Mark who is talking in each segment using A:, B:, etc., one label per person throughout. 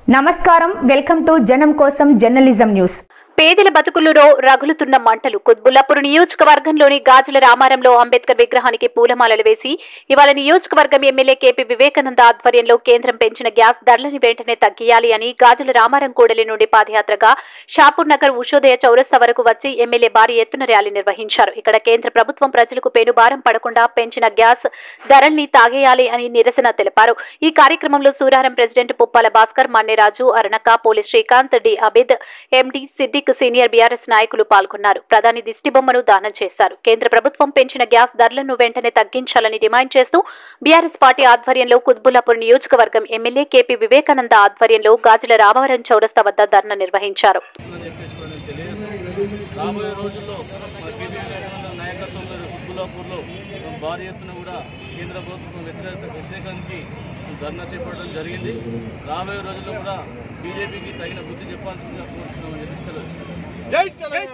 A: నమస్కారం welcome to జనం కోసం జర్నలిజం న్యూస్
B: పేదల బతుకులలో రగులుతున్న మంటలు కుత్బుల్లాపూర్ నియోజకవర్గంలోని గాజుల రామారంలో అంబేద్కర్ విగ్రహానికి పూలమాలలు వేసి ఇవాళ నియోజకవర్గం ఎమ్మెల్యే కేపీ వివేకానంద ఆధ్వర్యంలో కేంద్రం పెంచిన గ్యాస్ ధరలను వెంటనే తగ్గియాలి అని గాజుల రామారం కూడలి నుండి పాదయాత్రగా షాపూర్ నగర్ ఉషోదయ చౌరస్తా వరకు వచ్చి ఎమ్మెల్యే భారీ ఎత్తున ర్యాలీ నిర్వహించారు ఇక్కడ కేంద్ర ప్రభుత్వం ప్రజలకు పెనుభారం పడకుండా పెంచిన గ్యాస్ ధరల్ని తాగేయాలి అని నిరసన తెలిపారు ఈ కార్యక్రమంలో సూరారం ప్రెసిడెంట్ పుప్పాల భాస్కర్ మన్నెరాజు అరణక police Srikanth D Abid MD Siddiq senior BRS నాయకులు పాల్గొన్నారు ప్రధాని దిష్టిబొమ్మను దానం చేశారు కేంద్ర ప్రభుత్వం పెంచిన గ్యాస్ ధరలను వెంటనే తగ్గించాలని డిమాండ్ చేస్తూ బీఆర్ఎస్ పార్టీ ఆధ్వర్యంలో కుత్బుల్లాపూర్ నియోజకవర్గం ఎమ్మెల్యే కేపీ వివేకానంద ఆధ్వర్యంలో గాజుల రామవరం చౌరస్తా వద్ద ధర్నా నిర్వహించారు
C: అని చెప్పేసి కూడా నేను తెలియజేస్తున్నాను రాబోయే రోజుల్లో మన కేటీ వివేకానంద నాయకత్వంలో కుత్బులాపూర్లో భారీ ఎత్తున కూడా కేంద్ర ప్రభుత్వం వ్యతిరేక వ్యతిరేకానికి ధర్నా చేపట్టడం జరిగింది రాబోయే రోజుల్లో కూడా బీజేపీకి తగిన బుద్ధి చెప్పాల్సిందిగా కోరుతున్నామని చెప్పేసి తెలియజేస్తున్నాను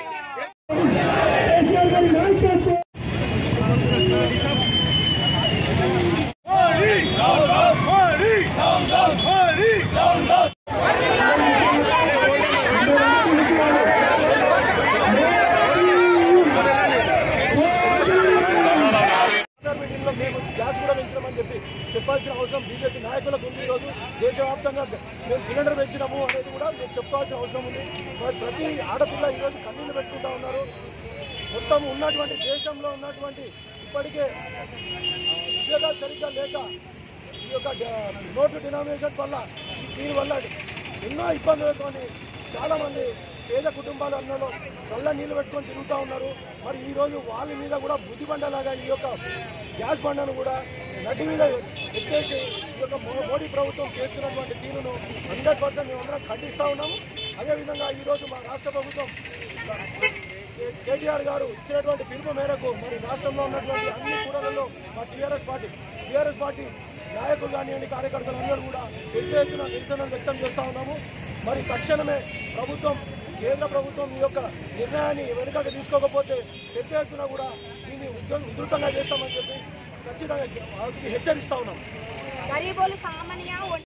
D: మీటింగ్లో మేము గ్యాస్ కూడా పెంచినామని చెప్పి చెప్పాల్సిన అవసరం బీజేపీ నాయకులకు ఉంది ఈరోజు దేశవ్యాప్తంగా మేము సిలిండర్ పెంచినాము అనేది కూడా మేము చెప్పాల్సిన అవసరం ఉంది మరి ప్రతి ఆడపిల్ల ఈరోజు కన్నీళ్లు పెట్టుకుంటా ఉన్నారు మొత్తం ఉన్నటువంటి దేశంలో ఉన్నటువంటి ఇప్పటికే ఉద్యోగాలు సరిగ్గా లేక ఈ యొక్క డ- నోటు డినామినేషన్ వల్ల దీని వల్ల ఎన్నో ఇబ్బందులతో చాలా మంది పేద కుటుంబాలు అన్నలో కళ్ళ నీళ్ళు పెట్టుకొని తిరుగుతూ ఉన్నారు మరి ఈ రోజు వాళ్ళ మీద కూడా బుద్ధి బండలాగా ఈ యొక్క గ్యాస్ బండను కూడా నడ్డి మీద ఎత్తేసి ఈ యొక్క మో- మోడీ ప్రభుత్వం చేస్తున్నటువంటి తీరును హండ్రెడ్ పర్సెంట్ మేమందరం ఖండిస్తూ ఉన్నాము అదేవిధంగా ఈరోజు మా రాష్ట్ర ప్రభుత్వం కే- కేటీఆర్ గారు ఇచ్చినటువంటి పిలుపు మేరకు మరి రాష్ట్రంలో ఉన్నటువంటి అన్ని కూడలలో మా టీఆర్ఎస్ పార్టీ టీఆర్ఎస్ పార్టీ నాయకులు కానివ్వండి కార్యకర్తలు అందరూ కూడా పెద్ద ఎత్తున నిరసన వ్యక్తం చేస్తా ఉన్నాము మరి తక్షణమే ప్రభుత్వం కేంద్ర ప్రభుత్వం ఈ యొక్క నిర్ణయాన్ని వెనుకకు తీసుకోకపోతే పెద్ద ఎత్తున కూడా దీన్ని ఉధృ- ఉధృతంగా చేస్తామని చెప్పి ఖచ్చితంగా హెచ్చరిస్తా ఉన్నాం
E: గరీబోలు సామాన్య